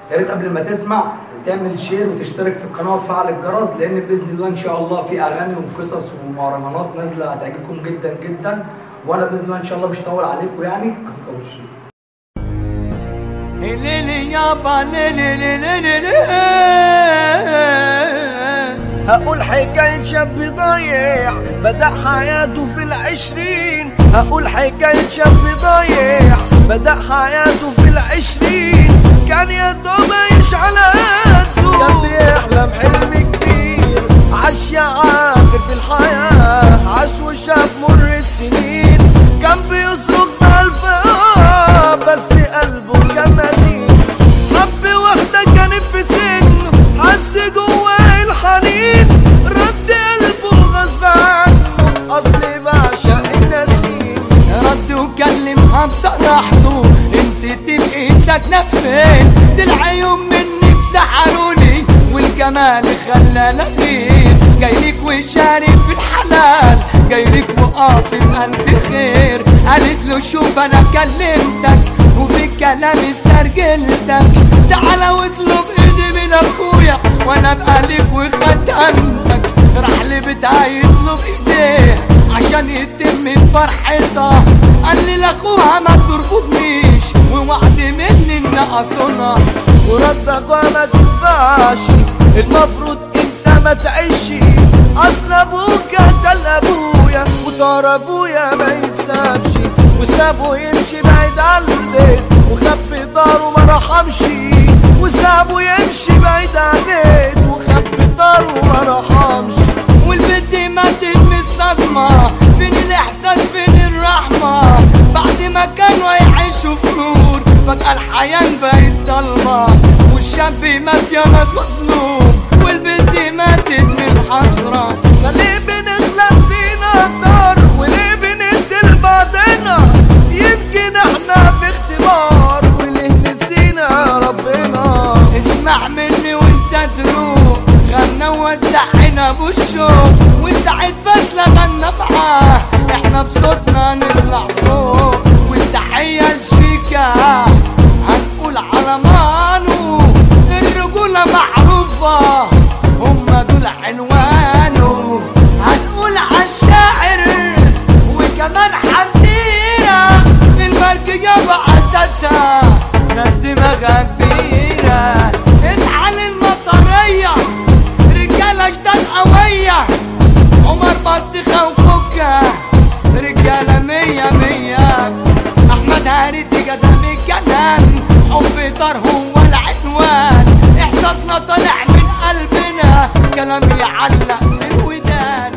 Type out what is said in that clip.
يا ريت قبل ما تسمع تعمل شير وتشترك في القناه وتفعل الجرس لان باذن الله ان شاء الله في اغاني وقصص ومهرجانات نازله هتعجبكم جدا جدا وانا باذن الله ان شاء الله مش هطول عليكم يعني هنكوش ليلي يابا ليلي ليلي ليلي هقول حكاية شاب ضايع بدأ حياته في العشرين هقول حكاية شاب ضايع بدأ حياته في العشرين كان يا دوب يعيش على قده كان بيحلم حلم كبير عاش يعافر في الحياة عاش وشاف مر السنين كان بيصرخ بألف آه بس قلبه كان متين حب واحدة كانت في سنه حس جواه الحنين رد قلبه غصب عنه أصلي بعشق النسيم رد وكلمها بصراحته انت تبقي ساكنة فين دي العيون منك سحروني والجمال خلاني غير جايلك وشارك في الحلال جايلك وقاصد قلبي خير قالت له شوف انا كلمتك وفي الكلام استرجلتك تعالى واطلب ايدي من اخويا وانا بقالك وخدمتك راح لبيتها يطلب ايديه عشان يتم فرحتها قال لي لاخوها ما ترفضنيش ووعد مني ان اصونها وردك وما تنفعش المفروض انت ما تعيشي اصل ابوك قتل ابويا وطار ابويا ما يتسابش وسابه يمشي بعيد عن البيت وخبي داره ما رحمش وسابه يمشي بعيد عن البيت وخبي داره ما رحمش والبنت ماتت من الصدمة فين الإحساس فين الرحمة بعد ما كانوا يعيشوا في نور فجأة الحياة بقت ضلمة والشاب مات يا ناس مظلوم والبنت ماتت من الحسرة فليه بنخلق فينا طار وليه بنقتل بعضنا يمكن احنا في اختبار وليه نسينا ربنا اسمع مني وانت تروح غنى ووزعنا بالشوق وسعد فتلة غنى معاه احنا بصوتنا نطلع فوق والتحية لشيكا هنقول على مانو الرجولة معروفة هما دول عنوانه هنقول عالشاعر وكمان حمدية المرجية بأساسها ناس دماغها كبيرة اصحى للمطرية رجالة جداد قوية عمر بطيخة وفكة رجالة مية مية أحمد هارتي قدم الكلام حب طار هو العنوان إحساسنا طالع من قلبنا كلام يعلق في الودان